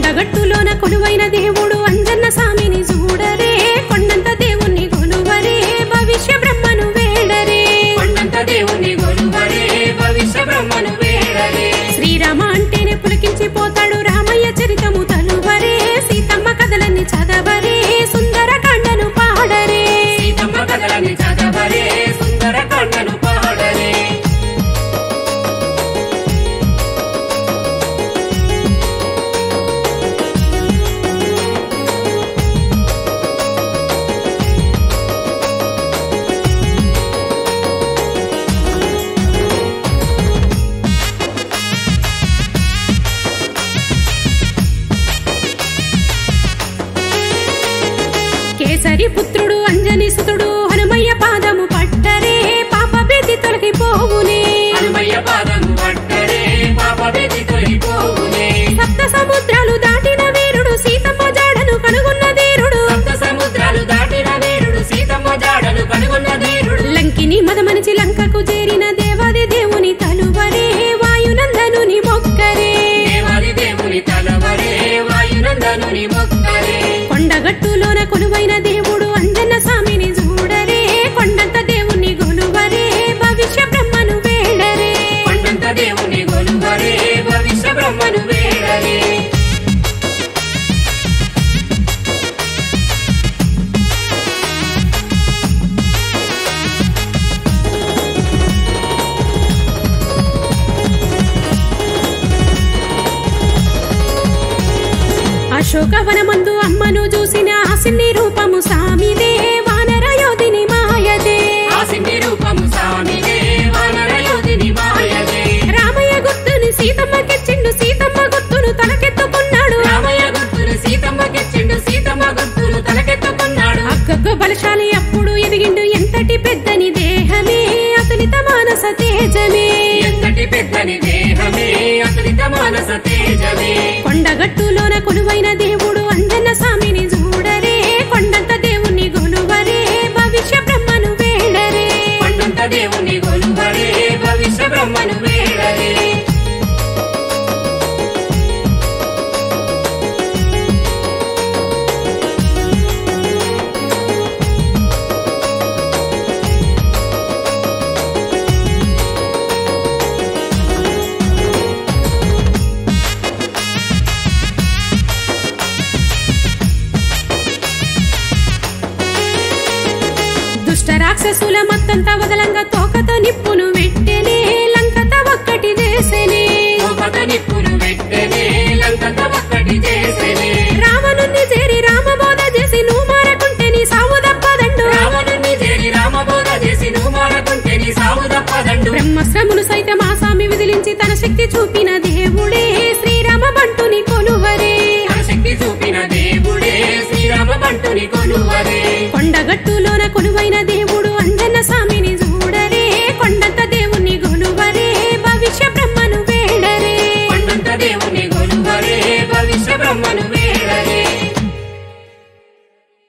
కొండగట్టులోన కొలువైన దేవుడు అంజన్న స్వామిని చూడరే కొండంత దేవుణ్ణి కొలువరే భవిష్య బ్రహ్మను వేడరే కొండంత దేవుని గొలువరే భవిష్య బ్రహ్మను వేడరే శ్రీరామ అంటేనే పులకించిపోతాడు రామయ్య చరితము తలువరే సీతమ్మ కథలన్నీ చదవరే సుందర కాండను పాడరే సీతమ్మ కథలని చదవరే సుందర కొండను పాడరే కేసరి పుత్రుడు అంజని సుతుడు హనుమయ్య పాదము పట్టరే పాప భీతి తొలగిపోవునే హనుమయ్య పాదము పట్టరే పాప భీతి తొలగిపోవునే సప్త సముద్రాలు దాటిన వీరుడు సీతమ్మ జాడను కనుగొన్న ధీరుడు సప్త సముద్రాలు దాటిన వీరుడు సీతమ్మ జాడను కనుగొన్న ధీరుడు లంకిని మదమనిచి లంకకు చేరిన దేవాది దేవుని తలువరే వాయునందనుని మొక్కరే దేవాది దేవుని తలవరే వాయునందనుని మొక్కరే కొండగట్టులోన కొలువైన దేవుడు అంజన్న స్వామిని చూడరే కొండంత దేవుని గొలువరే భవిష్య బ్రహ్మను వేడరే కొండంత దేవుని గొలువరే భవిష్య బ్రహ్మను వేడరే అశోకవనమందు అమ్మను చూసిన ఆసిని రూపము సామిదే వానర యోధిని మాయదే ఆసింది రూపము స్వామిదే వానర యోధిని మాయదే రామయ్య గుర్తుని సీతమ్మకిచ్చిండు సీతమ్మ గుర్తును తలకెత్తుకున్నాడు రామయ్య గుర్తులు సీతమ్మకిచ్చిండు సీతమ్మ గుర్తులు తలకెత్తుకున్నాడు అక్కకు బలశాలి అప్పుడు ఎదిగిండు ఎంతటి పెద్దని దేహమే అతులిత మానస తేజమే ఎంతటి పెద్దని దేహమే అతనిత మానస తేజమే కొండగట్టులోన కొలువైన దేవుడు అంజన్న స్వామిని చూడరే కొండంత దేవుని గొలువరే భవిష్య బ్రహ్మను వేడరే కొండంత దేవుని గొలువరే భవిష్య బ్రహ్మను వేడరే దుష్ట రాక్షసుల మత్తంతా వదలంగా తోకతో నిప్పును వెట్టెనే లంకత ఒక్కటి చేసెనే ఒకత నిప్పులు వెట్టనే లంకంత ఒక్కటి చేసేనే రావణుని చేరి రామబోధ చేసి నువ్వు మారకుంటే నీ సావు తప్పదండు రావణుని చేరి రామబోధ చేసి నువ్వు మాడకుంటే నీ సాగు తప్పదండు బ్రహ్మశ్రములు సైతం ఆ స్వామి విదిలించి తన శక్తి చూపిన దేవుడే శ్రీరామ బంటుని కొలువరే తన శక్తి చూపిన దేవుడే శ్రీరామ బంటుని కొలువరే